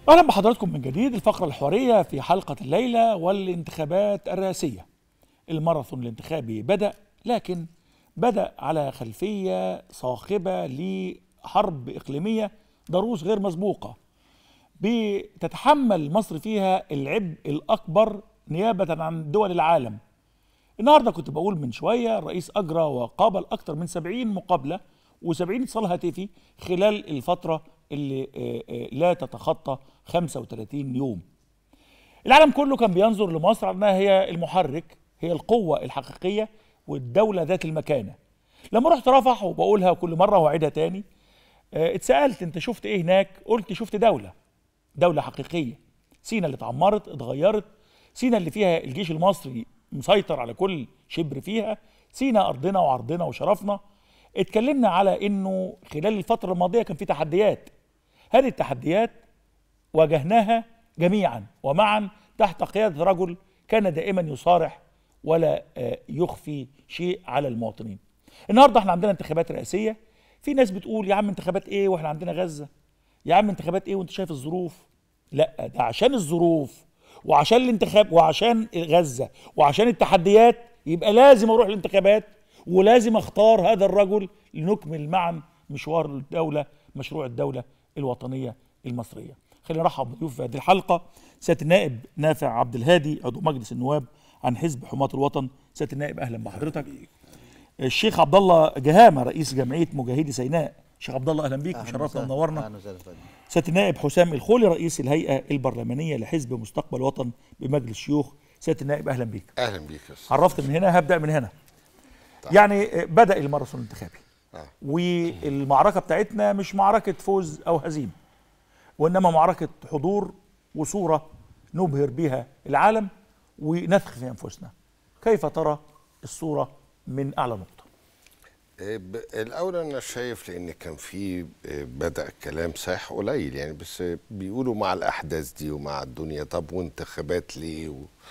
اهلا بحضراتكم من جديد الفقره الحواريه في حلقه الليله والانتخابات الرئاسيه. الماراثون الانتخابي بدا لكن بدا على خلفيه صاخبه لحرب اقليميه ضروس غير مسبوقه. بتتحمل مصر فيها العبء الاكبر نيابه عن دول العالم. النهارده كنت بقول من شويه الرئيس اجرى وقابل اكثر من 70 مقابله و70 اتصال هاتفي خلال الفتره اللي آه، آه، لا تتخطى 35 يوم. العالم كله كان بينظر لمصر على انها هي المحرك، هي القوه الحقيقيه والدوله ذات المكانه. لما رحت رفح وبقولها كل مره واعيدها تاني آه، اتسالت انت شفت ايه هناك؟ قلت شفت دوله. دوله حقيقيه. سينا اللي اتعمرت اتغيرت، سينا اللي فيها الجيش المصري مسيطر على كل شبر فيها، سينا ارضنا وعرضنا وشرفنا. اتكلمنا على انه خلال الفتره الماضيه كان في تحديات هذه التحديات واجهناها جميعا ومعا تحت قياده رجل كان دائما يصارح ولا آه، يخفي شيء على المواطنين. النهارده احنا عندنا انتخابات رئاسيه في ناس بتقول يا عم انتخابات ايه واحنا عندنا غزه؟ يا عم انتخابات ايه وانت شايف الظروف؟ لا ده عشان الظروف وعشان الانتخاب وعشان غزه وعشان التحديات يبقى لازم اروح الانتخابات ولازم اختار هذا الرجل لنكمل معا مشوار الدوله مشروع الدوله الوطنيه المصريه. خلينا نرحب بضيوف في هذه الحلقه سياده النائب نافع عبد الهادي عضو مجلس النواب عن حزب حماة الوطن سياده النائب اهلا بحضرتك. الشيخ عبد الله جهامه رئيس جمعيه مجاهدي سيناء شيخ عبد الله اهلا بيك مشرفنا ومنورنا اهلا وسهلا فندم. سياده النائب حسام الخولي رئيس الهيئه البرلمانيه لحزب مستقبل وطن بمجلس الشيوخ سياده النائب اهلا بيك اهلا بيك يا استاذ عرفت من هنا هبدا من هنا يعني بدا الماراثون الانتخابي آه. والمعركه بتاعتنا مش معركه فوز او هزيمه وانما معركه حضور وصوره نبهر بها العالم ونثق في انفسنا كيف ترى الصوره من اعلى نقطه إيه، ب- الاول انا شايف لان كان في إيه، بدا كلام صحيح قليل يعني بس بيقولوا مع الاحداث دي ومع الدنيا طب وانتخابات ليه و...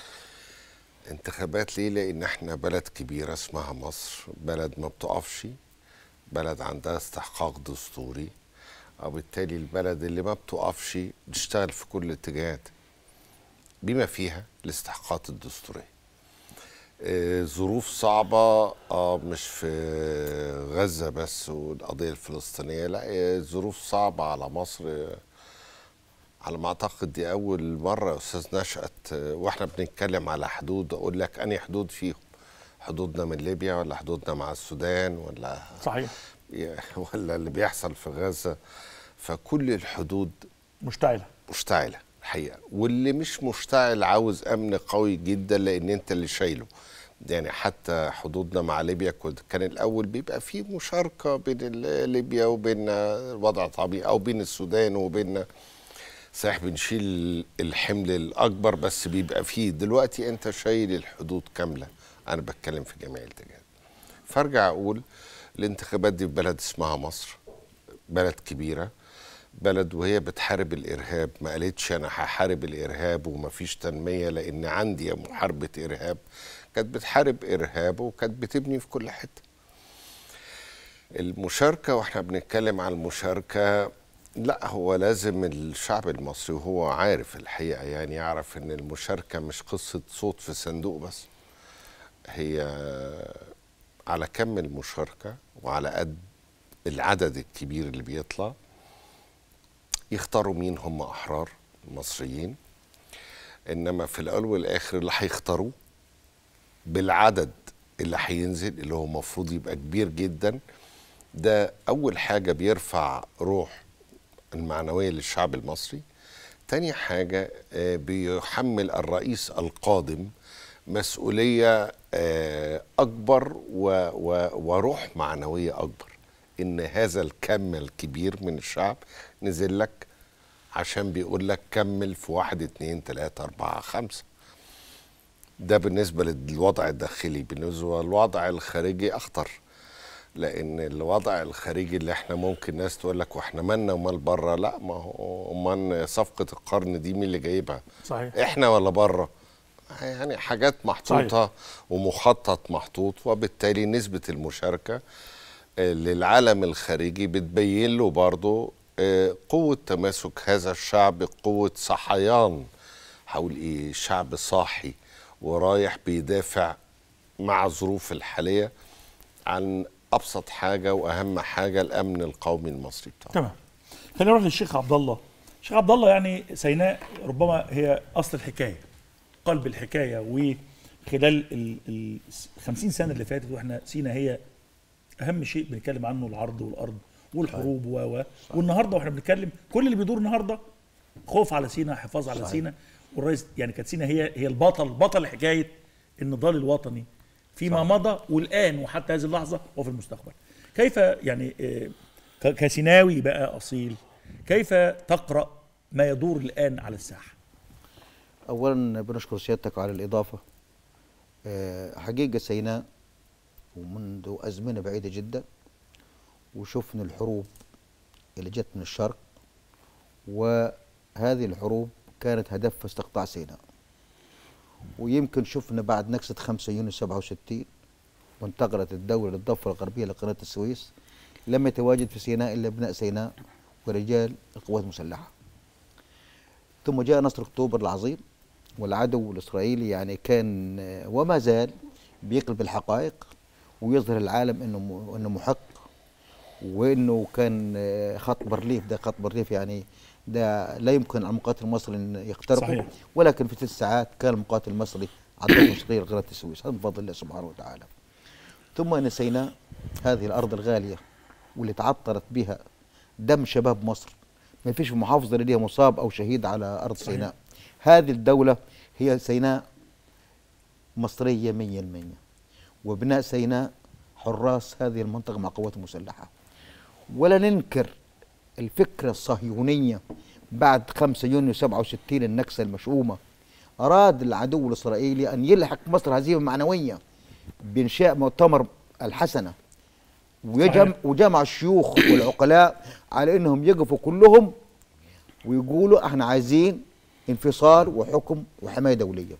انتخابات ليه لان احنا بلد كبيره اسمها مصر بلد ما بتقفش بلد عندها استحقاق دستوري وبالتالي البلد اللي ما بتقفش بتشتغل في كل الاتجاهات بما فيها الاستحقاقات الدستوريه آه، ظروف صعبة اه مش في غزة بس والقضية الفلسطينية لا آه، ظروف صعبة على مصر آه، على ما اعتقد دي اول مرة يا استاذ نشأت آه، واحنا بنتكلم على حدود اقول لك انهي حدود فيهم حدودنا من ليبيا ولا حدودنا مع السودان ولا صحيح ولا اللي بيحصل في غزة فكل الحدود مشتعله مشتعله الحقيقه واللي مش مشتعل عاوز امن قوي جدا لان انت اللي شايله يعني حتى حدودنا مع ليبيا كنت كان الاول بيبقى في مشاركه بين ال- ليبيا وبين وضع طبيعي او بين السودان وبين صحيح بنشيل الحمل الاكبر بس بيبقى فيه دلوقتي انت شايل الحدود كامله انا بتكلم في جميع الاتجاهات فارجع اقول الانتخابات دي في بلد اسمها مصر بلد كبيره بلد وهي بتحارب الارهاب ما قالتش انا هحارب الارهاب ومفيش تنميه لان عندي محاربه ارهاب كانت بتحارب ارهاب وكانت بتبني في كل حته المشاركه واحنا بنتكلم عن المشاركه لا هو لازم الشعب المصري وهو عارف الحقيقه يعني يعرف ان المشاركه مش قصه صوت في صندوق بس هي على كم المشاركه وعلى قد العدد الكبير اللي بيطلع يختاروا مين هم احرار المصريين انما في الاول والاخر اللي هيختاروه بالعدد اللي هينزل اللي هو المفروض يبقى كبير جدا ده اول حاجه بيرفع روح المعنويه للشعب المصري تاني حاجه آه، بيحمل الرئيس القادم مسؤوليه آه، اكبر و و وروح معنويه اكبر ان هذا الكم الكبير من الشعب نزل لك عشان بيقول لك كمل في واحد اتنين تلاته اربعه خمسه ده بالنسبه للوضع الداخلي بالنسبه للوضع الخارجي اخطر لان الوضع الخارجي اللي احنا ممكن ناس تقول لك واحنا مالنا ومال بره لا ما هو امال صفقه القرن دي مين اللي جايبها صحيح احنا ولا بره يعني حاجات محطوطه ومخطط محطوط وبالتالي نسبه المشاركه آه، للعالم الخارجي بتبين له برضه آه، قوة تماسك هذا الشعب قوة صحيان حول ايه شعب صاحي ورايح بيدافع مع الظروف الحالية عن أبسط حاجة وأهم حاجة الأمن القومي المصري بتاعه تمام خلينا نروح للشيخ عبد الله الشيخ عبد الله يعني سيناء ربما هي اصل الحكايه قلب الحكايه وخلال ال ال 50 سنه اللي فاتت واحنا سينا هي اهم شيء بنتكلم عنه العرض والارض والحروب و و والنهارده واحنا بنتكلم كل اللي بيدور النهارده خوف على سينا حفاظ على سينا والرئيس يعني كانت سينا هي هي البطل بطل حكايه النضال الوطني فيما مضى والان وحتى هذه اللحظه وفي المستقبل كيف يعني آه، ك- كسيناوي بقى اصيل كيف تقرا ما يدور الان على الساحه اولا بنشكر سيادتك على الاضافه آه، حقيقه سيناء ومنذ ازمنه بعيده جدا وشفنا الحروب اللي جت من الشرق وهذه الحروب كانت هدفها استقطاع سيناء ويمكن شفنا بعد نكسة 5 يونيو 67 وانتقلت الدولة للضفة الغربية لقناة السويس لم يتواجد في سيناء إلا أبناء سيناء ورجال القوات المسلحة ثم جاء نصر أكتوبر العظيم والعدو الإسرائيلي يعني كان آه، وما زال بيقلب الحقائق ويظهر العالم إنه م- إنه محق وإنه كان آه، خط بارليف ده خط بارليف يعني ده لا يمكن على المقاتل المصري أن يخترقه صحيح. ولكن في ست ساعات كان المقاتل المصري على الضفة الشرقية لقناة السويس هذا من فضل الله سبحانه وتعالى ثم ان سيناء هذه الارض الغاليه واللي تعطرت بها دم شباب مصر ما فيش محافظه لديها مصاب او شهيد على ارض صحيح. سيناء هذه الدوله هي سيناء مصريه 100% وابناء سيناء حراس هذه المنطقه مع القوات المسلحه ولا ننكر الفكره الصهيونيه بعد 5 يونيو 67 النكسه المشؤومه اراد العدو الاسرائيلي ان يلحق مصر هزيمه معنويه بانشاء مؤتمر الحسنه ويجم صحيح. وجمع الشيوخ والعقلاء على انهم يقفوا كلهم ويقولوا احنا عايزين انفصال وحكم وحمايه دوليه.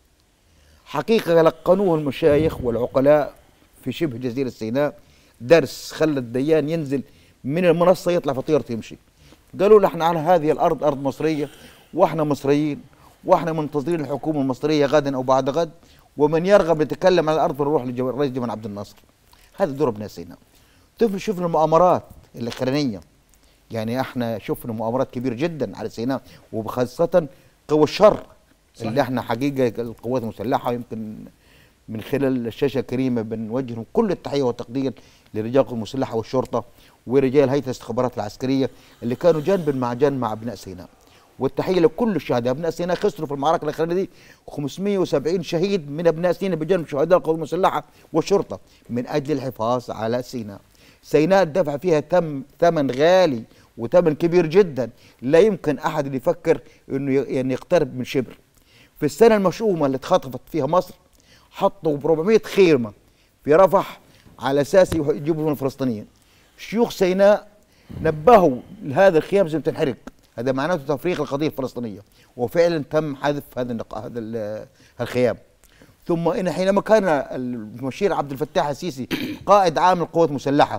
حقيقه لقنوه المشايخ والعقلاء في شبه جزيره سيناء درس خلى الديان ينزل من المنصه يطلع فطيره يمشي. قالوا له احنا على هذه الارض ارض مصريه واحنا مصريين واحنا منتظرين الحكومه المصريه غدا او بعد غد ومن يرغب يتكلم عن الارض نروح للرئيس جمال عبد الناصر. هذا دور ابناء سيناء. ثم شفنا المؤامرات الاخرانيه يعني احنا شفنا مؤامرات كبيره جدا على سيناء وخاصه قوى الشر صحيح. اللي احنا حقيقه القوات المسلحه يمكن من خلال الشاشه الكريمه بنوجه لهم كل التحيه والتقدير لرجال القوات المسلحه والشرطه ورجال هيئه الاستخبارات العسكريه اللي كانوا جنبا مع جنب مع ابناء سيناء والتحيه لكل الشهداء ابناء سيناء خسروا في المعركه الاخرانيه دي 570 شهيد من ابناء سيناء بجانب شهداء القوات المسلحه والشرطه من اجل الحفاظ على سيناء سيناء دفع فيها تم ثمن غالي وثمن كبير جدا لا يمكن احد اللي يفكر انه ي- يعني يقترب من شبر في السنه المشؤومه اللي اتخطفت فيها مصر حطوا ب 400 خيمه في رفح على اساس يح- يجيبوا من الفلسطينيين شيوخ سيناء نبهوا لهذا الخيام زي ما تنحرق هذا معناته تفريغ القضيه الفلسطينيه وفعلا تم حذف هذا النق... هذا ال- الخيام ثم ان حينما كان المشير عبد الفتاح السيسي قائد عام القوات المسلحه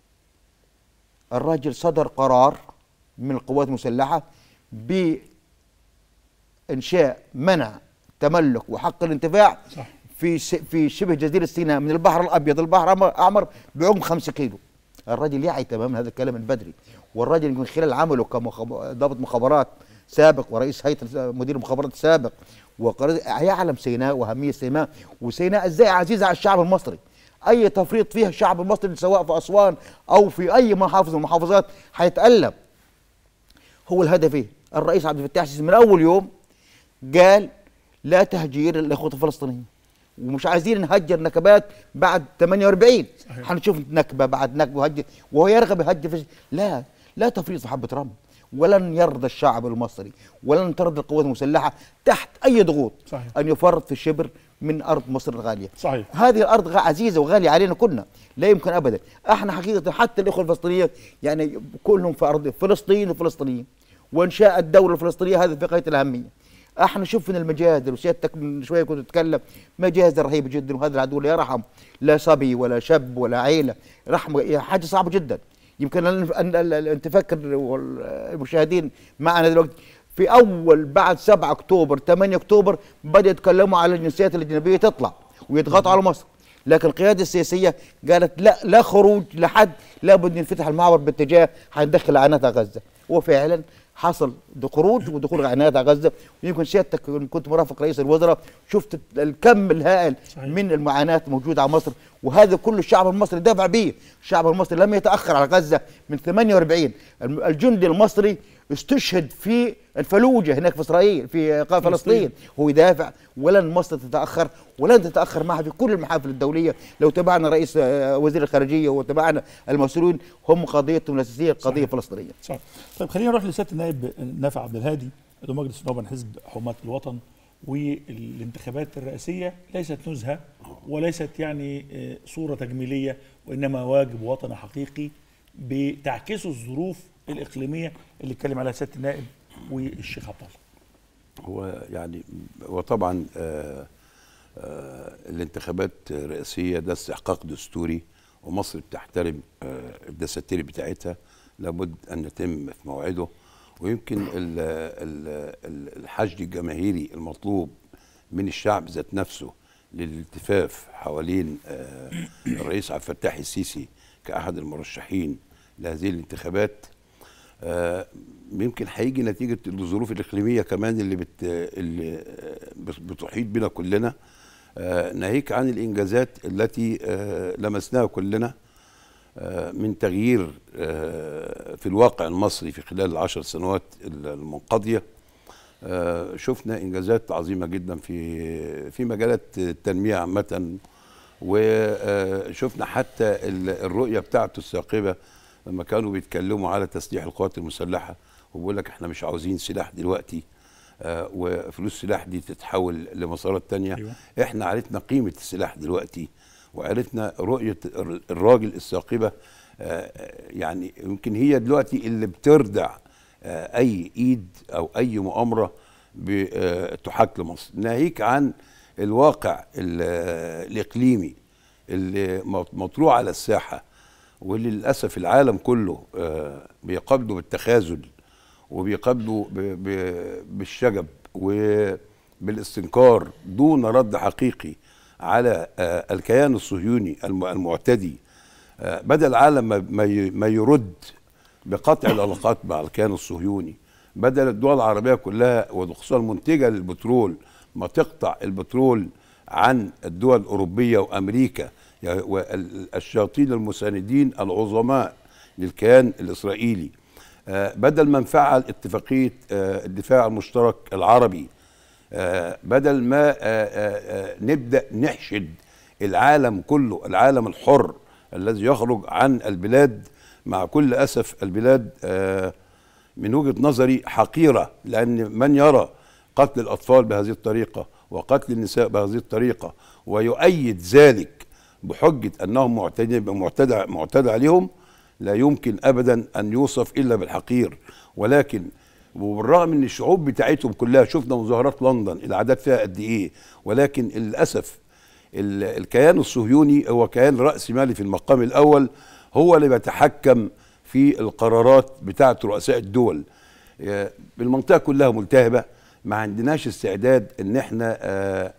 الراجل صدر قرار من القوات المسلحه بانشاء منع تملك وحق الانتفاع صح. في س- في شبه جزيره سيناء من البحر الابيض للبحر الاحمر بعمق 5 كيلو الراجل يعي تماما هذا الكلام من بدري والراجل من خلال عمله كضابط مخابرات سابق ورئيس هيئه مدير المخابرات السابق وقر- يعلم سيناء واهميه سيناء وسيناء ازاي عزيزه على الشعب المصري اي تفريط فيها الشعب المصري سواء في اسوان او في اي محافظه من المحافظات هيتالم هو الهدف ايه؟ الرئيس عبد الفتاح السيسي من اول يوم قال لا تهجير الاخوه الفلسطينيين ومش عايزين نهجر نكبات بعد 48 صحيح. هنشوف نكبه بعد نكبه وهجر وهو يرغب يهجر في لا لا تفريط في حبه رمل ولن يرضى الشعب المصري ولن ترضى القوات المسلحه تحت اي ضغوط صحيح. ان يفرط في شبر من ارض مصر الغاليه صحيح. هذه الارض غ- عزيزه وغاليه علينا كلنا لا يمكن ابدا احنا حقيقه حتى الاخوه الفلسطينيين يعني كلهم في ارض فلسطين وفلسطينيين وانشاء الدوله الفلسطينيه هذه في غايه الاهميه احنا شفنا المجازر وسيادتك من شويه كنت تتكلم مجازر رهيبه جدا وهذا العدو لا يرحم لا صبي ولا شاب ولا عيله رحمه حاجه صعبه جدا يمكن أن أن- أن- أن تفكر والمشاهدين معنا دلوقتي في اول بعد 7 اكتوبر 8 اكتوبر بدأوا يتكلموا على الجنسيات الاجنبيه تطلع ويضغطوا على مصر لكن القياده السياسيه قالت لا لا خروج لحد لابد ينفتح المعبر باتجاه حندخل عناتا غزه وفعلا حصل د- خروج ودخول عناتا غزه ويمكن سيادتك كنت مرافق رئيس الوزراء شفت الكم الهائل صحيح. من المعاناه موجوده على مصر وهذا كل الشعب المصري دافع به الشعب المصري لم يتاخر على غزه من 48 الم- الجندي المصري استشهد في الفلوجه هناك في اسرائيل في قا- فلسطين هو يدافع ولن مصر تتاخر ولن تتاخر معها في كل المحافل الدوليه لو تبعنا رئيس آه، وزير الخارجيه وتبعنا المسؤولين هم قضيتهم الاساسيه قضيه فلسطينيه صح طيب خلينا نروح لسياده النائب نافع عبد الهادي عضو مجلس النواب عن حزب حماة الوطن والانتخابات الرئاسيه ليست نزهه وليست يعني آه، صوره تجميليه وانما واجب وطني حقيقي بتعكسه الظروف الاقليميه اللي اتكلم عليها سياده النائب والشيخ عبد الله هو يعني وطبعا آه آه الانتخابات الرئاسيه ده استحقاق دستوري ومصر بتحترم آه الدساتير بتاعتها لابد ان يتم في موعده ويمكن ال- ال- ال- الحشد الجماهيري المطلوب من الشعب ذات نفسه للالتفاف حوالين آه الرئيس عبد الفتاح السيسي كأحد المرشحين لهذه الانتخابات آه، يمكن هيجي نتيجه الظروف الاقليميه كمان اللي بت اللي آه، بت- بتحيط بنا كلنا آه، ناهيك عن الانجازات التي آه، لمسناها كلنا آه، من تغيير آه، في الواقع المصري في خلال العشر سنوات المنقضيه آه، شفنا انجازات عظيمه جدا في في مجالات التنميه عامه وشفنا حتى ال- الرؤيه بتاعته الثاقبه لما كانوا بيتكلموا على تسليح القوات المسلحه وبيقول لك احنا مش عاوزين سلاح دلوقتي آه، وفلوس السلاح دي تتحول لمسارات تانية أيوة. احنا عرفنا قيمه السلاح دلوقتي وعرفنا رؤيه الر- الراجل الثاقبه آه، يعني يمكن هي دلوقتي اللي بتردع آه، اي ايد او اي مؤامره بتحاك لمصر ناهيك عن الواقع ال- آه، الاقليمي اللي مط- مطروح على الساحه واللي للاسف العالم كله آه، بيقابله بالتخاذل وبيقابله ب- ب- بالشجب وبالاستنكار دون رد حقيقي على آه، الكيان الصهيوني الم- المعتدي آه، بدأ العالم ما- ما ي- ما يرد بقطع العلاقات مع الكيان الصهيوني بدل الدول العربية كلها وخصوصا المنتجة للبترول ما تقطع البترول عن الدول الأوروبية وأمريكا يعني وال- الشياطين المساندين العظماء للكيان الإسرائيلي آه، بدل ما نفعل اتفاقية آه، الدفاع المشترك العربي آه، بدل ما آه، آه، آه، نبدأ نحشد العالم كله العالم الحر الذي يخرج عن البلاد مع كل أسف البلاد آه، من وجهة نظري حقيرة لأن من يرى قتل الأطفال بهذه الطريقة وقتل النساء بهذه الطريقة ويؤيد ذلك بحجة أنهم معتدى معتدى معتدى عليهم لا يمكن أبدا أن يوصف إلا بالحقير ولكن وبالرغم ان الشعوب بتاعتهم كلها شفنا مظاهرات لندن الاعداد فيها قد ايه ولكن للاسف ال- الكيان الصهيوني هو كيان رأسي مالي في المقام الأول هو اللي بيتحكم في القرارات بتاعة رؤساء الدول آه، المنطقة كلها ملتهبة ما عندناش استعداد ان احنا آه،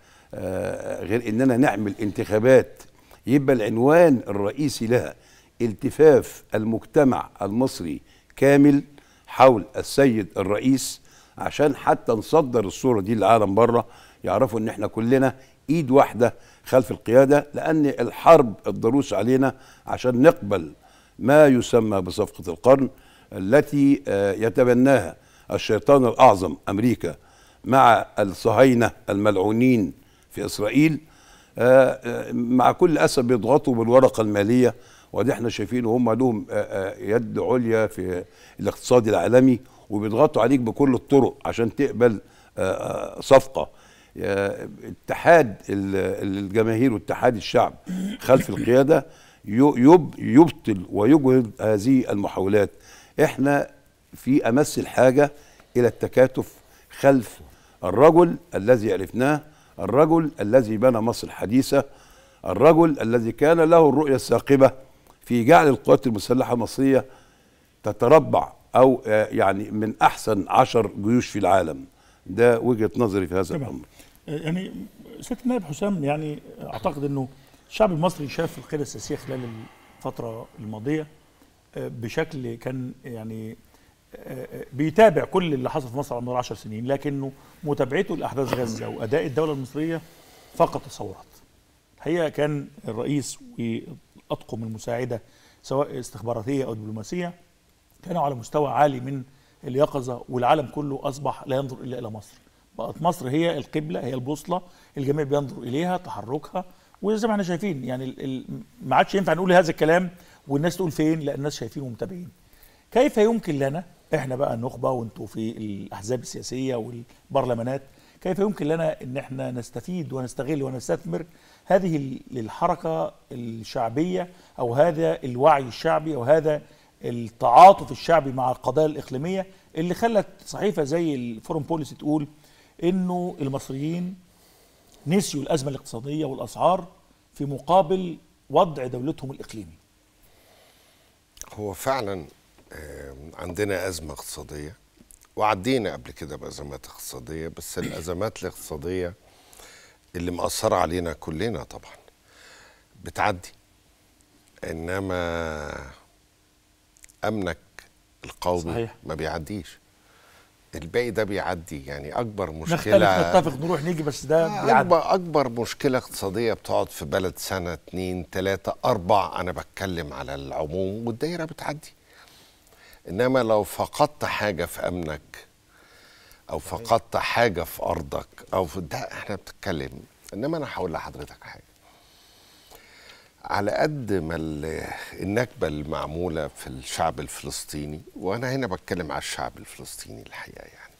آه، غير اننا نعمل انتخابات يبقى العنوان الرئيسي لها التفاف المجتمع المصري كامل حول السيد الرئيس عشان حتى نصدر الصورة دي للعالم بره يعرفوا ان احنا كلنا ايد واحدة خلف القيادة لان الحرب الضروس علينا عشان نقبل ما يسمى بصفقة القرن التي آه، يتبناها الشيطان الأعظم أمريكا مع الصهاينة الملعونين في إسرائيل آه، آه، مع كل أسف بيضغطوا بالورقة المالية ودي احنا شايفين هم لهم آه، آه، يد عليا في الاقتصاد العالمي وبيضغطوا عليك بكل الطرق عشان تقبل آه، آه، صفقة آه، اتحاد ال- الجماهير واتحاد الشعب خلف القيادة يو- يب يبطل ويجهض هذه المحاولات احنا في امس الحاجه الى التكاتف خلف الرجل الذي عرفناه الرجل الذي بنى مصر الحديثه الرجل الذي كان له الرؤيه الثاقبه في جعل القوات المسلحه المصريه تتربع او آه، يعني من احسن عشر جيوش في العالم ده وجهه نظري في هذا تمام. الامر يعني سياده النائب حسام يعني اعتقد انه الشعب المصري شاف القياده السياسيه خلال الفتره الماضيه آه، بشكل كان يعني آه، آه، بيتابع كل اللي حصل في مصر على مدار 10 سنين لكنه متابعته لاحداث غزه واداء الدوله المصريه فقط تصورات. هي كان الرئيس والاطقم المساعده سواء استخباراتيه او دبلوماسيه كانوا على مستوى عالي من اليقظه والعالم كله اصبح لا ينظر الا الى مصر. بقت مصر هي القبله هي البوصله الجميع بينظر اليها تحركها وزي ما احنا شايفين يعني ال- ال- ما عادش ينفع نقول هذا الكلام والناس تقول فين لا الناس شايفين ومتابعين. كيف يمكن لنا احنا بقى النخبه وانتوا في الاحزاب السياسيه والبرلمانات كيف يمكن لنا ان احنا نستفيد ونستغل ونستثمر هذه ال- الحركه الشعبيه او هذا الوعي الشعبي او هذا التعاطف الشعبي مع القضايا الاقليميه اللي خلت صحيفه زي الفورم بوليسي تقول انه المصريين نسيوا الازمه الاقتصاديه والاسعار في مقابل وضع دولتهم الاقليمي هو فعلا آه، عندنا أزمة اقتصادية وعدينا قبل كده بأزمات اقتصادية بس الأزمات الاقتصادية اللي مأثرة علينا كلنا طبعا بتعدي إنما أمنك القومي صحيح. ما بيعديش الباقي ده بيعدي يعني أكبر مشكلة نختلف نتفق نروح نيجي بس ده بيعدي أكبر أكبر مشكلة اقتصادية بتقعد في بلد سنة اتنين تلاتة أربع أنا بتكلم على العموم والدايرة بتعدي إنما لو فقدت حاجة في أمنك أو فقدت حاجة في أرضك أو في ده إحنا بنتكلم إنما أنا هقول لحضرتك حاجة على قد ما ال- النكبة المعمولة في الشعب الفلسطيني وأنا هنا بتكلم على الشعب الفلسطيني الحقيقة يعني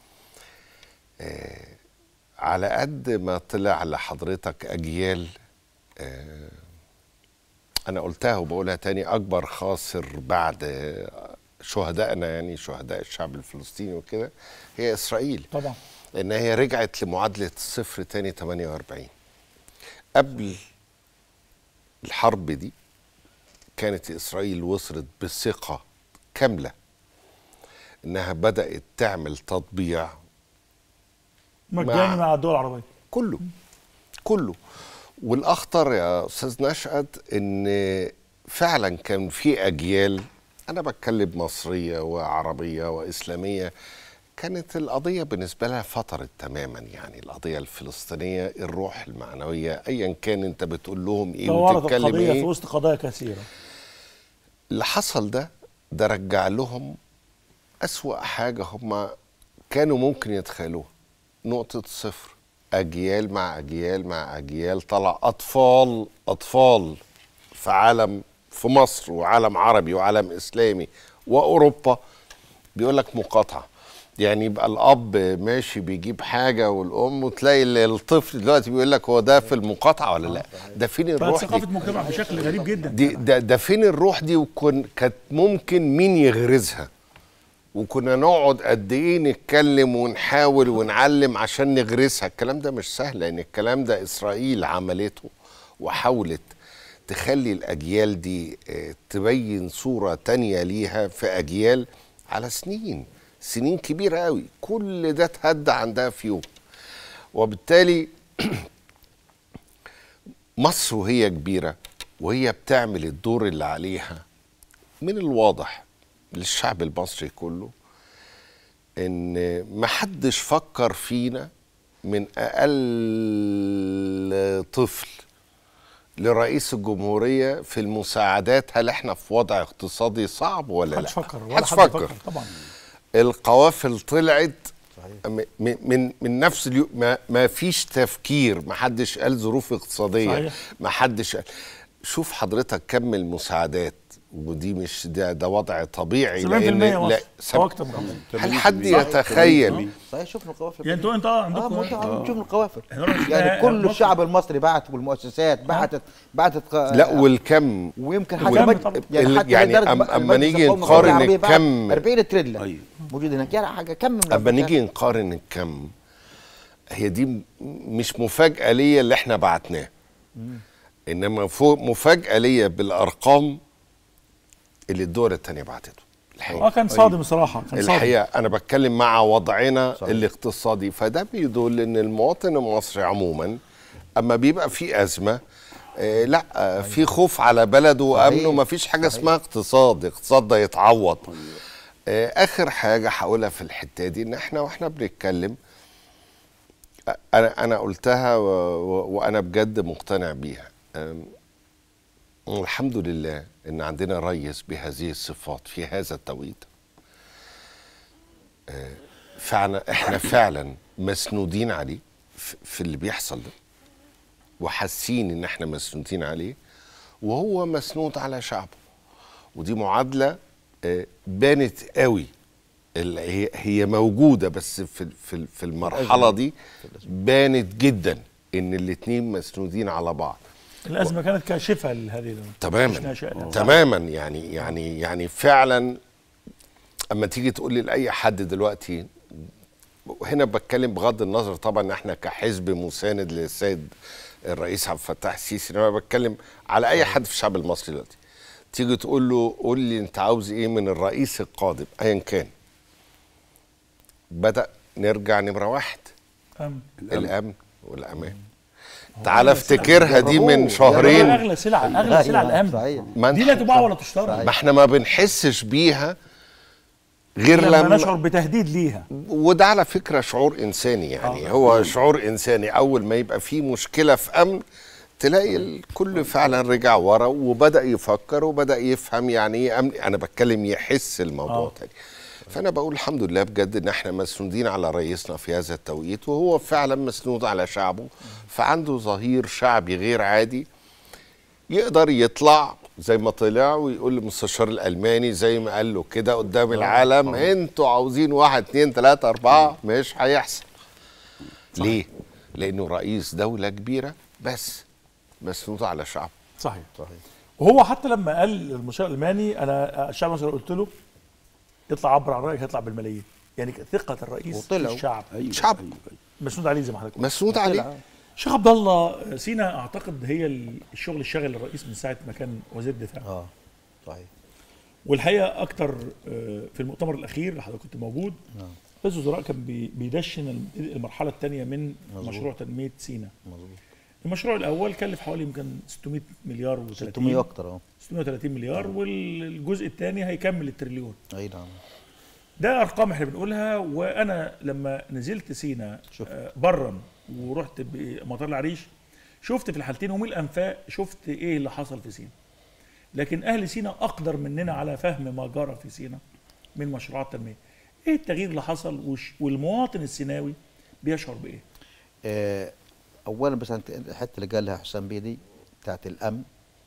على قد ما طلع لحضرتك اجيال آه، انا قلتها وبقولها تاني اكبر خاسر بعد آه، شهدائنا يعني شهداء الشعب الفلسطيني وكده هي اسرائيل طبعا ان هي رجعت لمعادله الصفر تاني 48 قبل الحرب دي كانت اسرائيل وصلت بثقه كامله انها بدات تعمل تطبيع مجاني مع- مع الدول العربيه كله كله والاخطر يا استاذ نشأت ان فعلا كان في اجيال انا بتكلم مصريه وعربيه واسلاميه كانت القضيه بالنسبه لها فترت تماما يعني القضيه الفلسطينيه الروح المعنويه ايا كان انت بتقول لهم ايه دورت وتتكلم القضيه في ايه وسط قضايا كثيره اللي حصل ده ده رجع لهم أسوأ حاجة هم كانوا ممكن يتخيلوها نقطة صفر أجيال مع أجيال مع أجيال طلع أطفال أطفال في عالم في مصر وعالم عربي وعالم إسلامي وأوروبا بيقول لك مقاطعة يعني يبقى الأب ماشي بيجيب حاجة والأم وتلاقي ال- الطفل دلوقتي بيقول لك هو ده في المقاطعة ولا لا ده فين بقت الروح دي ثقافه مجتمع بشكل غريب جدا دي ده, ده فين الروح دي وكن كانت ممكن مين يغرزها وكنا نقعد قد ايه نتكلم ونحاول ونعلم عشان نغرسها الكلام ده مش سهل لان الكلام ده اسرائيل عملته وحاولت تخلي الاجيال دي آه، تبين صورة تانية ليها في اجيال على سنين سنين كبيرة قوي كل ده اتهدى عندها في يوم وبالتالي مصر وهي كبيرة وهي بتعمل الدور اللي عليها من الواضح للشعب المصري كله ان محدش فكر فينا من اقل طفل لرئيس الجمهورية في المساعدات هل احنا في وضع اقتصادي صعب ولا لا محدش فكر ولا محدش حد فكر فكر طبعا القوافل طلعت م- م- من من نفس اليوم ما, ما فيش تفكير ما حدش قال ظروف اقتصاديه صحيح. ما حدش قال شوف حضرتك كم المساعدات ودي مش ده, ده وضع طبيعي 70% لان مصر سب- او اكتر من كده. هل حد يتخيل صحيح شفنا القوافل يعني انتوا انت اه اه عندكم ممكن نشوف القوافل إحنا مش- يعني آه، كل مصر- الشعب المصري بعت والمؤسسات بعتت بعتت ق- لا والكم ويمكن والكم حتى طبعا. ال- حتى يعني لدرجة أم- بقى أما المجلس نيجي القومي نقارن العربي بعت الكم- 40 تريلا أيوة. موجود هناك يعني حاجه كم من اما نيجي نقارن الكم هي دي م- مش مفاجاه ليا اللي احنا بعتناه انما فوق مفاجاه ليا بالارقام اللي الدول التانية بعتته اه الحقيقه كان صادم صراحه كان صادم الحقيقه انا بتكلم مع وضعنا صحيح. الاقتصادي فده بيدل ان المواطن المصري عموما اما بيبقى في ازمه آه لا آه في خوف على بلده وامنه ما فيش حاجه اسمها اقتصاد اقتصاد ده يتعوض آه اخر حاجه هقولها في الحته دي ان احنا واحنا بنتكلم آه، انا انا قلتها و- و- وانا بجد مقتنع بيها آم، الحمد لله ان عندنا ريس بهذه الصفات في هذا التوقيت آه، فعلا احنا فعلا مسنودين عليه في في اللي بيحصل ده وحاسين ان احنا مسنودين عليه وهو مسنود على شعبه ودي معادله آه، بانت قوي ال- هي هي موجوده بس في في في المرحله دي بانت جدا ان الاتنين مسنودين على بعض الازمه كانت كاشفه لهذه مش تماما ناشئة. تماما يعني يعني يعني فعلا اما تيجي تقول لي لاي حد دلوقتي وهنا بتكلم بغض النظر طبعا ان احنا كحزب مساند للسيد الرئيس عبد الفتاح السيسي انا بتكلم على اي حد في الشعب المصري دلوقتي تيجي تقول له قول لي انت عاوز ايه من الرئيس القادم ايا كان بدا نرجع نمره واحد أم. الامن والامان تعال افتكرها دي من شهرين اغلى سلعه اغلى سلعه الامن صحيح ما دي لا انت تباع ولا تشترى ما احنا ما بنحسش بيها غير لما لما نشعر بتهديد ليها وده على فكره شعور انساني يعني آه. هو شعور انساني اول ما يبقى في مشكله في امن تلاقي الكل فعلا رجع ورا وبدا يفكر وبدا يفهم يعني ايه امن انا بتكلم يحس الموضوع آه. تاني فانا بقول الحمد لله بجد ان احنا مسنودين على رئيسنا في هذا التوقيت وهو فعلا مسنود على شعبه فعنده ظهير شعبي غير عادي يقدر يطلع زي ما طلع ويقول للمستشار الالماني زي ما قال له كده قدام العالم انتوا عاوزين واحد اتنين تلاته اربعه مش هيحصل ليه؟ لانه رئيس دوله كبيره بس مسنود على شعبه صحيح صحيح وهو حتى لما قال للمستشار الالماني انا الشعب المصري قلت له يطلع عبر عن رايك هيطلع بالملايين يعني ثقه الرئيس في وطلعوا. الشعب أيوة شعب. أيوة أيوة. مسنود عليه زي ما حضرتك قلت. مسنود عليه شيخ عبد الله سينا اعتقد هي الشغل الشاغل للرئيس من ساعه ما كان وزير الدفاع اه صحيح والحقيقه اكتر آه، في المؤتمر الاخير اللي حضرتك كنت موجود نعم. رئيس الوزراء كان بي- بيدشن الم- المرحله الثانيه من مظبوط. مشروع تنميه سينا مظبوط المشروع الاول كلف حوالي يمكن 600 مليار و30 600 اكتر اه 630 مليار والجزء الثاني هيكمل التريليون اي نعم ده ارقام احنا بنقولها وانا لما نزلت سينا شفت. آه، برا ورحت بمطار العريش شفت في الحالتين ومن الانفاق شفت ايه اللي حصل في سينا لكن اهل سينا اقدر مننا على فهم ما جرى في سينا من مشروعات تنميه ايه التغيير اللي حصل وش والمواطن السيناوي بيشعر بايه آه، اولا بس انت الحته اللي قالها حسام بيدي بتاعت الامن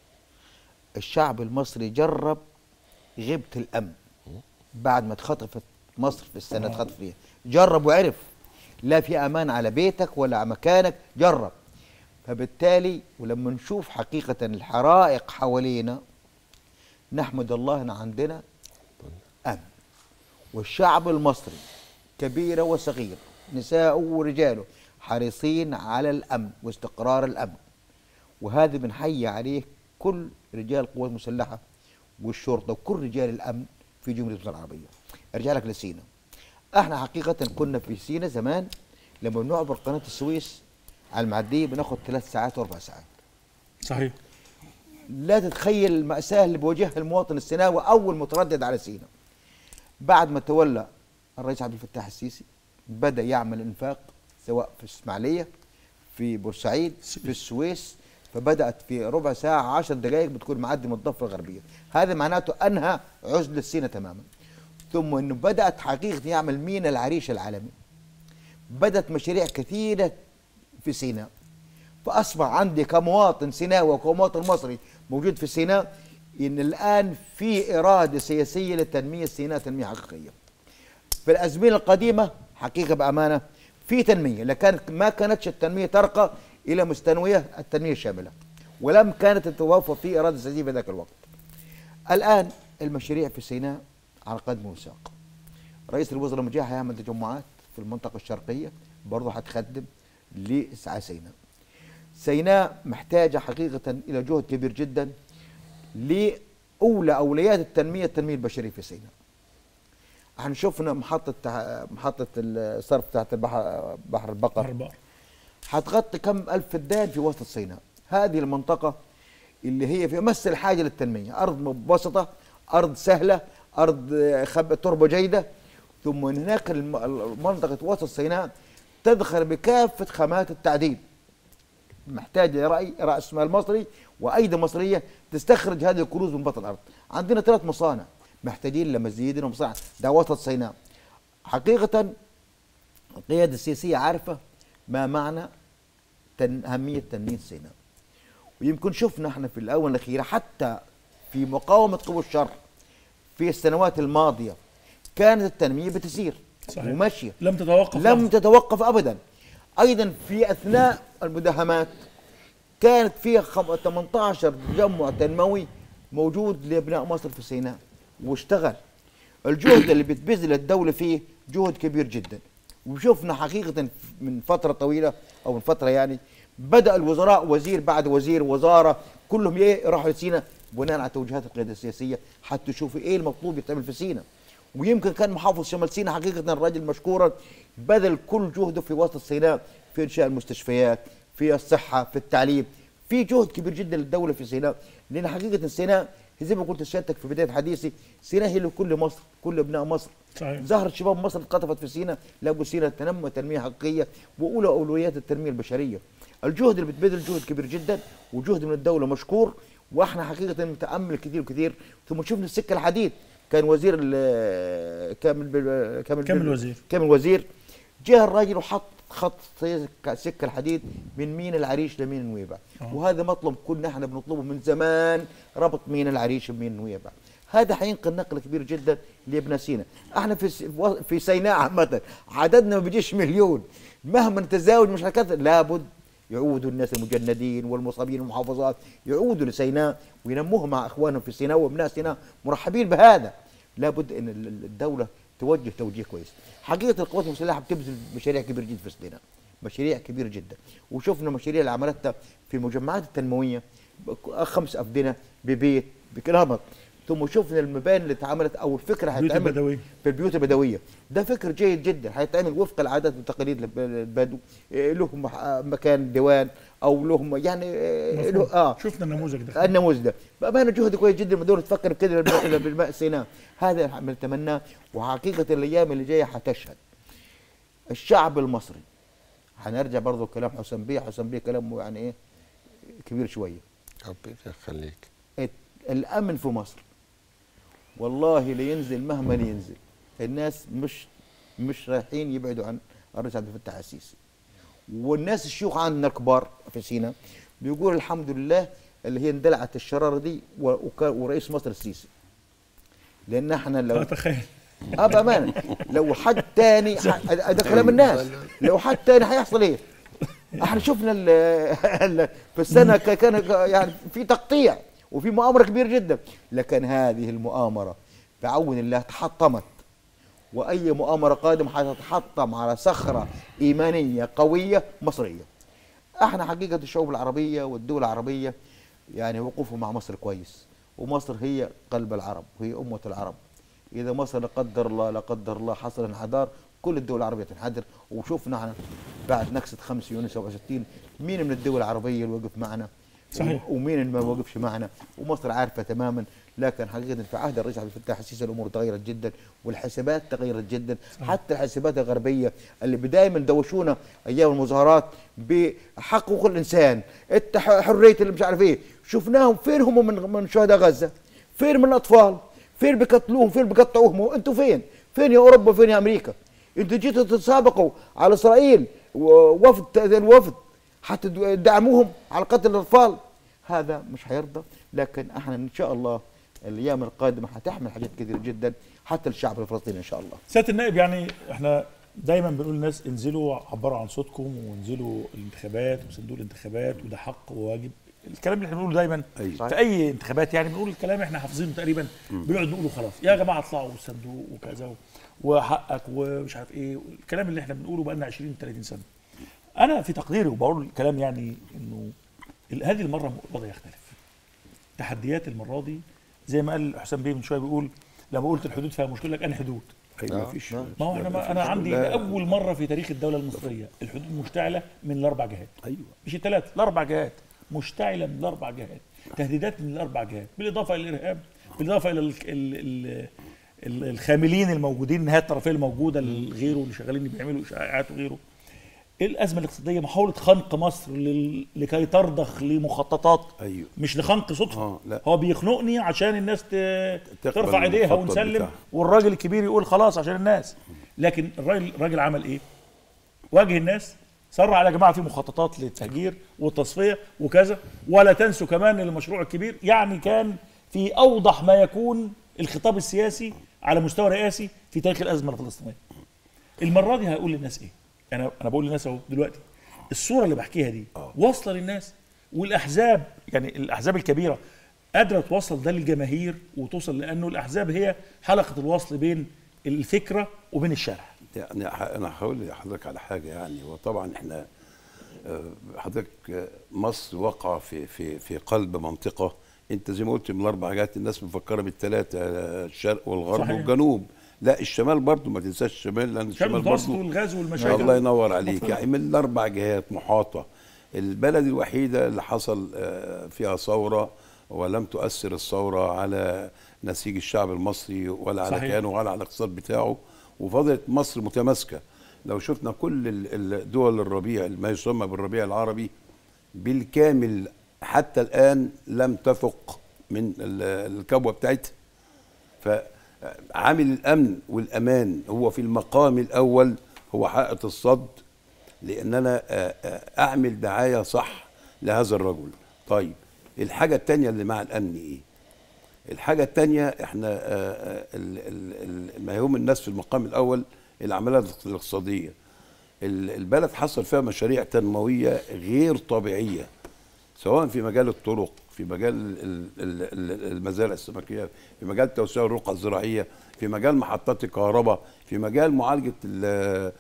الشعب المصري جرب غيبه الامن بعد ما اتخطفت مصر في السنه آه. اتخطف فيها جرب وعرف لا في امان على بيتك ولا على مكانك جرب فبالتالي ولما نشوف حقيقه الحرائق حوالينا نحمد الله ان عندنا امن والشعب المصري كبيره وصغيره نساء ورجاله حريصين على الامن واستقرار الامن وهذا بنحيي عليه كل رجال القوات المسلحه والشرطه وكل رجال الامن في جمهوريه مصر العربيه. ارجع لك لسينا. احنا حقيقه كنا في سينا زمان لما بنعبر قناه السويس على المعديه بناخد ثلاث ساعات واربع ساعات. صحيح لا تتخيل المأساة اللي بيواجهها المواطن السيناوي أول متردد على سينا بعد ما تولى الرئيس عبد الفتاح السيسي بدأ يعمل إنفاق سواء في الإسماعيلية في بورسعيد في السويس فبدأت في ربع ساعة عشر دقائق بتكون معدي من الضفة الغربية هذا معناته أنهى عزلة سينا تماما ثم أنه بدأت حقيقة يعمل مينا العريش العالمي بدأت مشاريع كثيرة في سيناء فاصبح عندي كمواطن سيناوي وكمواطن مصري موجود في سيناء ان الان في اراده سياسيه لتنميه سيناء تنميه حقيقيه. في الازمنه القديمه حقيقه بامانه في تنميه لكن ما كانتش التنميه ترقى الى مستوية التنميه الشامله ولم كانت تتوافر في اراده سياسيه في ذاك الوقت. الان المشاريع في سيناء على قدم وساق. رئيس الوزراء لما جاء هيعمل تجمعات في المنطقه الشرقيه برضه هتخدم لاسعى سيناء. سيناء محتاجة حقيقة إلى جهد كبير جدا اولى اولويات التنميه التنميه البشريه في سيناء احنا شفنا محطه تع- محطه الصرف تحت البحر بحر البقر أربعة. هتغطي كم ألف فدان في وسط سيناء هذه المنطقة اللي هي في أمس الحاجة للتنمية أرض مبسطة أرض سهلة أرض آه، خب تربة جيدة ثم من هناك الم- منطقة وسط سيناء تدخل بكافة خامات التعدين محتاجة رأي رأس مال مصري وأيدي مصرية تستخرج هذه الكنوز من بطن الأرض عندنا ثلاث مصانع محتاجين لمزيد من مصانع ده وسط سيناء حقيقة القيادة السياسية عارفة ما معنى تن أهمية تنمية سيناء ويمكن شفنا احنا في الآونة الأخيرة حتى في مقاومة قوى الشر في السنوات الماضية كانت التنمية بتسير صحيح. وماشية لم تتوقف لم لحظة. تتوقف ابدا ايضا في اثناء المداهمات كانت في خم- 18 تجمع تنموي موجود لابناء مصر في سيناء واشتغل الجهد اللي بتبذل الدوله فيه جهد كبير جدا وشفنا حقيقه من فتره طويله او من فتره يعني بدا الوزراء وزير بعد وزير وزاره كلهم ايه راحوا لسيناء بناء على توجيهات القياده السياسيه حتى يشوفوا ايه المطلوب يتعمل في سيناء ويمكن كان محافظ شمال سيناء حقيقه الراجل مشكورا بذل كل جهده في وسط سيناء في انشاء المستشفيات في الصحه في التعليم في جهد كبير جدا للدوله في سيناء لان حقيقه سيناء زي ما قلت لسيادتك في بدايه حديثي سيناء هي لكل مصر كل ابناء مصر صحيح. زهرة شباب مصر اتقطفت في سيناء لقوا سيناء تنمى تنميه حقيقيه واولى اولويات التنميه البشريه الجهد اللي بتبذل جهد كبير جدا وجهد من الدوله مشكور واحنا حقيقه متامل كثير وكثير ثم شفنا السكه الحديد كان وزير ال- كامل بال- كامل كامل بال- وزير. كامل وزير جاء الراجل وحط خط سكه سكة الحديد من مين العريش لمين نويبع آه. وهذا مطلب كنا احنا بنطلبه من زمان ربط مين العريش بمين نويبع هذا حينقل نقله كبير جدا لابن سيناء احنا في س- في سيناء عامه عددنا ما بيجيش مليون مهما نتزاوج مش هكذا لابد يعودوا الناس المجندين والمصابين والمحافظات يعودوا لسيناء وينموها مع اخوانهم في سيناء وابناء سيناء مرحبين بهذا لابد ان ال- ال- الدوله توجه توجيه كويس حقيقه القوات المسلحه بتبذل مشاريع كبيره جدا في سيناء مشاريع كبيره جدا وشفنا مشاريع اللي عملتها في المجمعات التنمويه بك- خمس افدنه ببيت بكلامك ثم شفنا المباني اللي اتعملت او الفكره البيوت هتعمل البدوية. في البيوت البدويه ده فكر جيد جدا هيتعمل وفق العادات والتقاليد الب- البدو إيه، لهم مح- مكان ديوان او لهم يعني إيه، له اه شفنا النموذج ده النموذج ده بامانه جهد كويس جدا من الدوله تفكر كده بالماء بالماء سيناء هذا اللي بنتمناه وحقيقه الايام اللي جايه حتشهد الشعب المصري هنرجع برضه كلام حسن بيه حسن بيه كلامه يعني ايه كبير شويه ربنا يخليك الت- الامن في مصر والله لينزل مهما ينزل الناس مش مش رايحين يبعدوا عن الرئيس عبد الفتاح السيسي والناس الشيوخ عندنا الكبار في سينا بيقول الحمد لله اللي هي اندلعت الشراره دي و- وكا- ورئيس مصر السيسي لان احنا لو اتخيل اه بامانه لو حد تاني ح- ده كلام الناس لو حد تاني هيحصل ايه؟ احنا شفنا ال ال في السنه ك- كان ك- يعني في تقطيع وفي مؤامره كبيره جدا لكن هذه المؤامره بعون الله تحطمت واي مؤامره قادمه حتتحطم على صخره ايمانيه قويه مصريه احنا حقيقه الشعوب العربيه والدول العربيه يعني وقوفهم مع مصر كويس ومصر هي قلب العرب وهي امه العرب اذا مصر لا قدر الله لا قدر الله حصل انحدار كل الدول العربيه تنحدر وشوفنا احنا بعد نكسه 5 يونيو 67 مين من الدول العربيه اللي وقف معنا صحيح. ومين اللي ما وقفش معنا ومصر عارفه تماما لكن حقيقه في عهد الرئيس عبد الفتاح السيسي الامور تغيرت جدا والحسابات تغيرت جدا حتى الحسابات الغربيه اللي دائما دوشونا ايام المظاهرات بحق حقوق الانسان الت- حريه اللي مش عارف ايه شفناهم فين هم من من شهداء غزه فين من الاطفال فين بيقتلوهم فين بيقطعوهم انتوا فين فين يا اوروبا فين يا امريكا انتوا جيتوا تتسابقوا على اسرائيل ووفد الوفد حتى تدعموهم على قتل الاطفال هذا مش هيرضى لكن احنا ان شاء الله الايام القادمه هتحمل حاجات كثيره جدا حتى الشعب الفلسطيني ان شاء الله سياده النائب يعني احنا دايما بنقول للناس انزلوا عبروا عن صوتكم وانزلوا الانتخابات وصندوق الانتخابات وده حق وواجب الكلام اللي احنا بنقوله دايما أيوة. في اي انتخابات يعني بنقول الكلام احنا حافظينه تقريبا بنقعد نقوله خلاص يا جماعه اطلعوا الصندوق وكذا و- وحقك ومش عارف ايه الكلام اللي احنا بنقوله بقى لنا 20 30 سنه انا في تقديري وبقول الكلام يعني انه ال- هذه المره الوضع يختلف تحديات المره دي زي ما قال حسام بيه من شويه بيقول لما قلت الحدود فيها مشكله لك انا حدود ايوه مفيش ما هو احنا ما انا عندي لا. اول مره في تاريخ الدوله المصريه الحدود مشتعله من الاربع جهات ايوه مش الثلاث الاربع جهات مشتعله من الاربع جهات تهديدات من الاربع جهات بالاضافه الى الارهاب بالاضافه الى ال ال ال ال الخاملين الموجودين النهايه الطرفيه الموجوده غيره اللي شغالين بيعملوا اشاعات وغيره الازمه الاقتصاديه محاوله خنق مصر لل- لكي ترضخ لمخططات ايوه مش لخنق صدفه آه، لا. هو بيخنقني عشان الناس ت- تقبل ترفع ايديها المخطط ونسلم بتاعها. والراجل الكبير يقول خلاص عشان الناس لكن الراجل الراجل عمل ايه؟ واجه الناس صر على جماعه في مخططات للتهجير والتصفيه وكذا ولا تنسوا كمان المشروع الكبير يعني كان في اوضح ما يكون الخطاب السياسي على مستوى رئاسي في تاريخ الازمه الفلسطينيه. المره دي هقول للناس ايه؟ انا انا بقول للناس اهو دلوقتي الصوره اللي بحكيها دي واصله للناس والاحزاب يعني الاحزاب الكبيره قادره توصل ده للجماهير وتوصل لانه الاحزاب هي حلقه الوصل بين الفكره وبين الشارع. يعني ح- انا هقول لحضرتك على حاجه يعني وطبعا احنا آه، حضرتك آه، مصر وقع في في في قلب منطقه انت زي ما قلت من الاربع حاجات الناس مفكره بالثلاثه آه، الشرق والغرب صحيح. والجنوب لا الشمال برضو ما تنساش الشمال لان الشمال الشمال المتوسط برضو والغاز والمشاكل الله ينور عليك يعني من الاربع جهات محاطه البلد الوحيده اللي حصل آه، فيها ثوره ولم تؤثر الثوره على نسيج الشعب المصري ولا على صحيح. كيانه ولا على الاقتصاد بتاعه وفضلت مصر متماسكه لو شفنا كل ال- الدول الربيع ما يسمى بالربيع العربي بالكامل حتى الان لم تفق من ال- الكبوه بتاعتها فعامل الامن والامان هو في المقام الاول هو حائط الصد لان انا آه، آه، اعمل دعايه صح لهذا الرجل طيب الحاجه الثانيه اللي مع الامن ايه الحاجه الثانيه احنا آه، آه، ال- ال- ال- ما يهم الناس في المقام الاول العمليات الاقتصاديه ال- البلد حصل فيها مشاريع تنمويه غير طبيعيه سواء في مجال الطرق في مجال ال- ال- ال- المزارع السمكيه في مجال توسيع الرقعه الزراعيه في مجال محطات الكهرباء في مجال معالجه ال-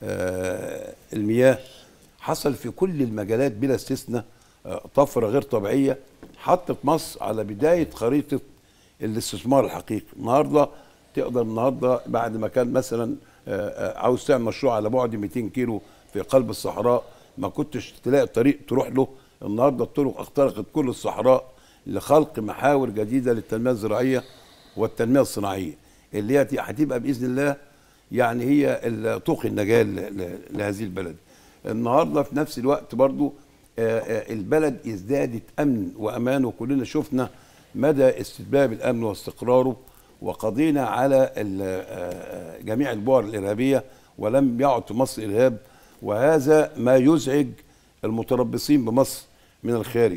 آه، المياه حصل في كل المجالات بلا استثناء آه، طفره غير طبيعيه حطت مصر على بدايه خريطه الاستثمار الحقيقي النهارده تقدر النهارده بعد ما كان مثلا آه، آه، عاوز تعمل مشروع على بعد 200 كيلو في قلب الصحراء ما كنتش تلاقي طريق تروح له النهارده الطرق اخترقت كل الصحراء لخلق محاور جديده للتنميه الزراعيه والتنميه الصناعيه اللي هي هتبقى باذن الله يعني هي ال- طوق النجاه ل- ل- لهذه البلد النهارده في نفس الوقت برضو آه، آه، البلد ازدادت امن وامان وكلنا شفنا مدى استتباب الامن واستقراره وقضينا على ال- آه، آه، جميع البؤر الارهابيه ولم يعد في مصر ارهاب وهذا ما يزعج المتربصين بمصر من الخارج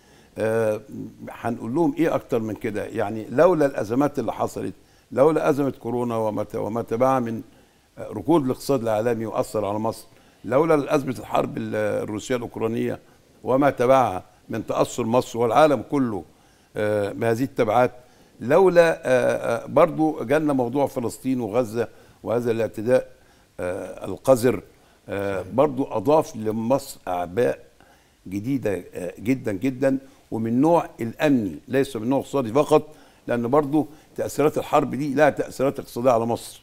آه، هنقول لهم ايه اكتر من كده يعني لولا الازمات اللي حصلت لولا ازمه كورونا وما ت- وما تبعها من آه، ركود الاقتصاد العالمي واثر على مصر لولا ازمه الحرب ال- الروسيه الاوكرانيه وما تبعها من تاثر مصر والعالم كله آه، بهذه التبعات لولا آه، آه، برضو جالنا موضوع فلسطين وغزه وهذا الاعتداء آه، القذر آه، برضو اضاف لمصر اعباء جديده آه، جدا جدا ومن نوع الامني ليس من نوع اقتصادي فقط لان برضو تاثيرات الحرب دي لها تاثيرات اقتصاديه على مصر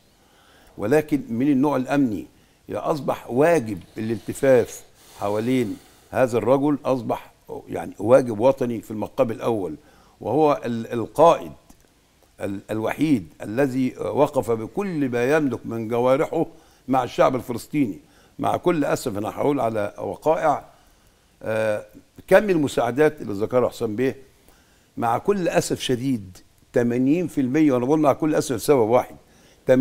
ولكن من النوع الامني يعني اصبح واجب الالتفاف حوالين هذا الرجل اصبح يعني واجب وطني في المقام الاول وهو ال- القائد ال- الوحيد الذي وقف بكل ما يملك من جوارحه مع الشعب الفلسطيني مع كل اسف انا هقول على وقائع آه، كم المساعدات اللي ذكرها حسام بيه مع كل اسف شديد 80% وانا بقول مع كل اسف لسبب واحد 80%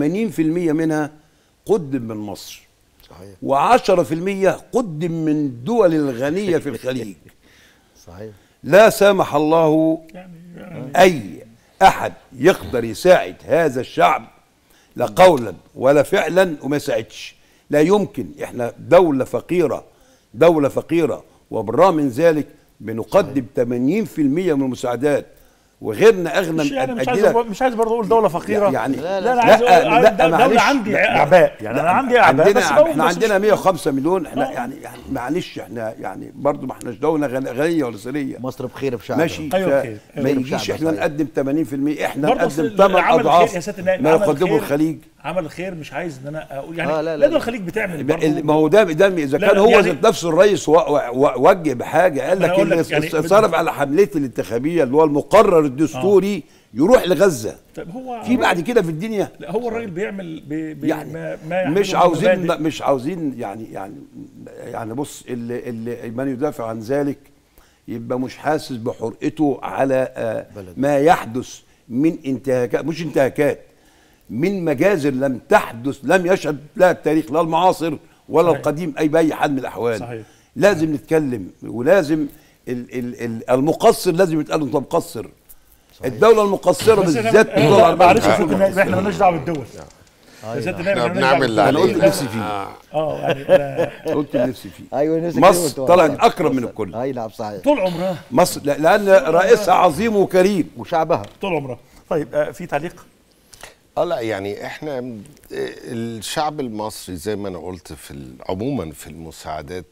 منها قدم من مصر صحيح و10% قدم من الدول الغنيه في الخليج صحيح لا سامح الله يعني, يعني اي احد يقدر يساعد هذا الشعب لا قولا ولا فعلا وما يساعدش لا يمكن احنا دولة فقيرة دولة فقيرة وبالرغم من ذلك بنقدم 80% من المساعدات وغيرنا اغنى مش يعني مش عايز أديلك- مش عايز برضه اقول دوله فقيره يعني لا, لا، لا انا لا، عايز اقول لا، دوله معلش. عندي لا، اعباء يعني انا عندي اعباء عندنا بس بقول احنا بس عندنا مش- 105 مليون احنا آه. يعني يعني معلش احنا يعني برضه ما احناش دوله غن- غنيه ولا ثريه مصر بخير بشعبها ماشي أيوة، ف- بخير. ما أيوة. يجيش بشعبها احنا صحيح. نقدم 80% احنا برضه نقدم أصل 8 عمل الخير اضعاف يا سياده النائب ما عمل يقدمه الخير- الخليج عمل الخير مش عايز ان انا اقول يعني آه، لا، لا, لا، دول لا. الخليج بتعمل يبقى ال- برضه ما هو ده ده اذا لا، كان لا، هو يعني- ذات نفسه الرئيس و- و- وجه بحاجه قال أنا لك أقول ان لك يعني صرف على حملته الانتخابيه اللي هو المقرر الدستوري يروح لغزه طيب هو في بعد كده في الدنيا لا هو الراجل بيعمل بي بي يعني ما, ما يحمله مش من عاوزين مبادئ. مش عاوزين يعني يعني يعني بص اللي, اللي من يدافع عن ذلك يبقى مش حاسس بحرقته على آه، بلد. ما يحدث من انتهاكات مش انتهاكات من مجازر لم تحدث لم يشهد لها التاريخ لا المعاصر ولا صحيح. القديم اي باي حال من الاحوال صحيح. لازم نتكلم ولازم ال ال ال المقصر لازم يتقال انت مقصر الدوله المقصره بس بالذات أنا- الدول أنا- معلش يا العربية. سياده النائب احنا مالناش دعوه بالدول يا سياده النائب احنا إحنا مالناش بنعمل دعوة اللي أنا قلت بالدول. علينا نفسي فيه. آه. اه يعني أنا قلت نفسي فيه ايوه نفسك مصر كلمة طلعت توصل. أكرم من توصل. الكل. اي نعم صحيح طول عمرها مصر لا- لان رئيسها عظيم وكريم وشعبها طول عمرها طيب آه في تعليق اه لا يعني احنا آه، الشعب المصري زي ما انا قلت في ال- عموما في المساعدات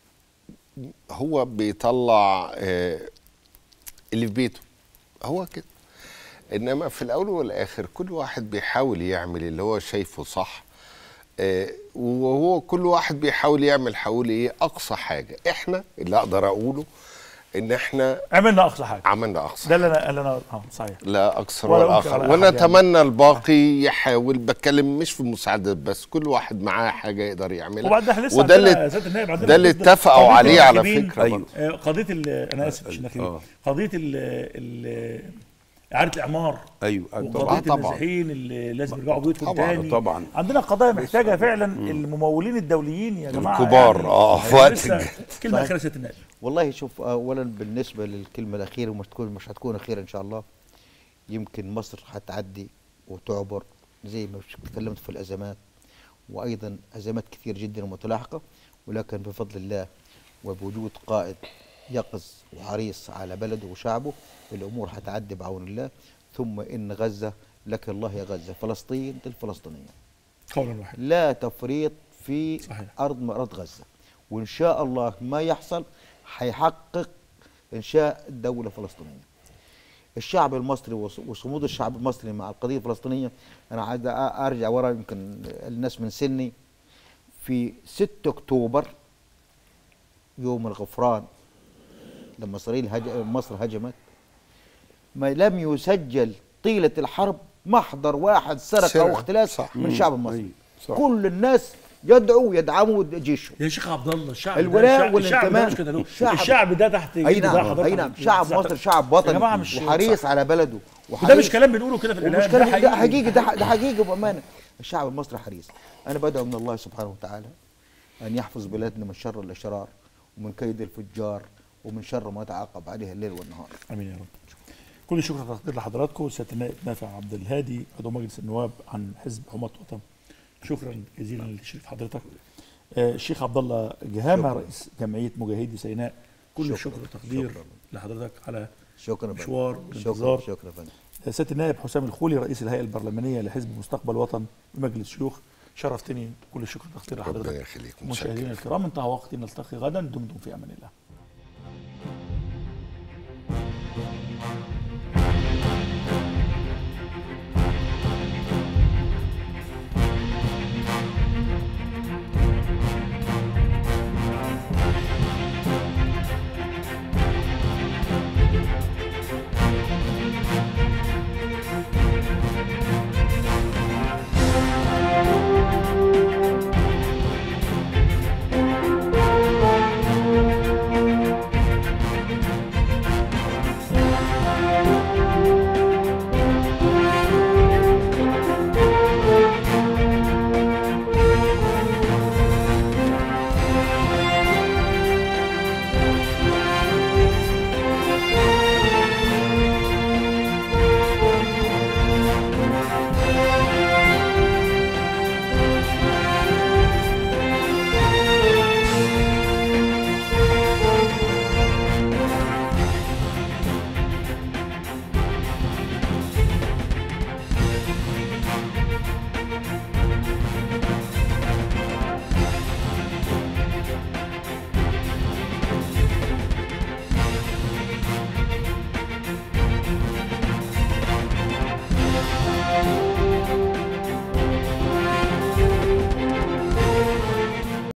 هو بيطلع آه، اللي في بيته هو كده انما في الاول والاخر كل واحد بيحاول يعمل اللي هو شايفه صح آه، وهو كل واحد بيحاول يعمل حول ايه اقصى حاجه احنا اللي اقدر اقوله ان احنا عملنا اقصى حاجه عملنا اقصى ده اللي انا اللي انا اه صحيح لا اكثر ولا ولا أنكر اخر على أحد ونتمنى الباقي يحاول بتكلم مش في المساعدات بس كل واحد معاه حاجه يقدر يعملها وبعدين احنا لسه وده عندنا يا اللي سياده النائب عندنا ده اللي قضية- اتفقوا قضية عليه على الناخبين. فكره أيوه. برضه. آه، قضيه ال- انا اسف مش الناخبين آه. قضيه ال ال اعاده الاعمار ايوه وقضيه طبعاً. طبعاً. النازحين اللي لازم يرجعوا بيوتهم طبعاً. تاني طبعاً. عندنا قضايا محتاجه فعلا الممولين الدوليين يا جماعه الكبار، يعني آه، في يعني وقت لسه الجد. كلمه اخيره يا سياده النائب والله شوف اولا بالنسبه للكلمه الاخيره ومش تكون مش هتكون اخيره ان شاء الله يمكن مصر هتعدي وتعبر زي ما تكلمت في الازمات وايضا ازمات كثير جدا متلاحقه ولكن بفضل الله وبوجود قائد يقظ وحريص على بلده وشعبه الامور هتعدي بعون الله ثم ان غزه لك الله يا غزه فلسطين للفلسطينيين قولا واحدا لا تفريط في صحيح. ارض ارض غزه وان شاء الله ما يحصل حيحقق انشاء دوله فلسطينيه الشعب المصري وص- وصمود الشعب المصري مع القضيه الفلسطينيه انا عايز أ- ارجع ورا يمكن الناس من سني في 6 اكتوبر يوم الغفران لما اسرائيل هج... مصر هجمت ما لم يسجل طيله الحرب محضر واحد سرقه سرقة، او اختلاس صح. من الشعب المصري أيوة، صح. كل الناس يدعوا يدعموا جيشه يا شيخ عبد الله الشعب الولاء ده الشعب, الشعب ده والانتماء. مش كده له الشعب- الشعب ده تحت اي إيده ده نعم حضرتك اي نعم شعب مصر شعب وطني يا جماعه مش وحريص على بلده وده وحريص مش كلام بنقوله كده في ومش الاعلام كلام ده حقيقي ده ده حقيقي بامانه الشعب المصري حريص انا بدعو من الله سبحانه وتعالى ان يحفظ بلادنا من شر الاشرار ومن كيد الفجار ومن شر ما تعاقب عليها الليل والنهار امين يا رب كل الشكر والتقدير لحضراتكم سياده النائب نافع عبد الهادي عضو مجلس النواب عن حزب حماة وطن شكرا جزيلا لشريف حضرتك آه، الشيخ عبد الله جهامه رئيس جمعيه مجاهدي سيناء كل شكراً. الشكر والتقدير شكراً. لحضرتك على شكرا فندم. مشوار شكرا والانتظار شكرا فندم سياده النائب حسام الخولي رئيس الهيئه البرلمانيه لحزب مستقبل وطن بمجلس شيوخ شرفتني كل الشكر والتقدير ربنا لحضرتك يخليك مشاهدينا متشكر الكرام انتهى وقتي نلتقي غدا دمتم في امان الله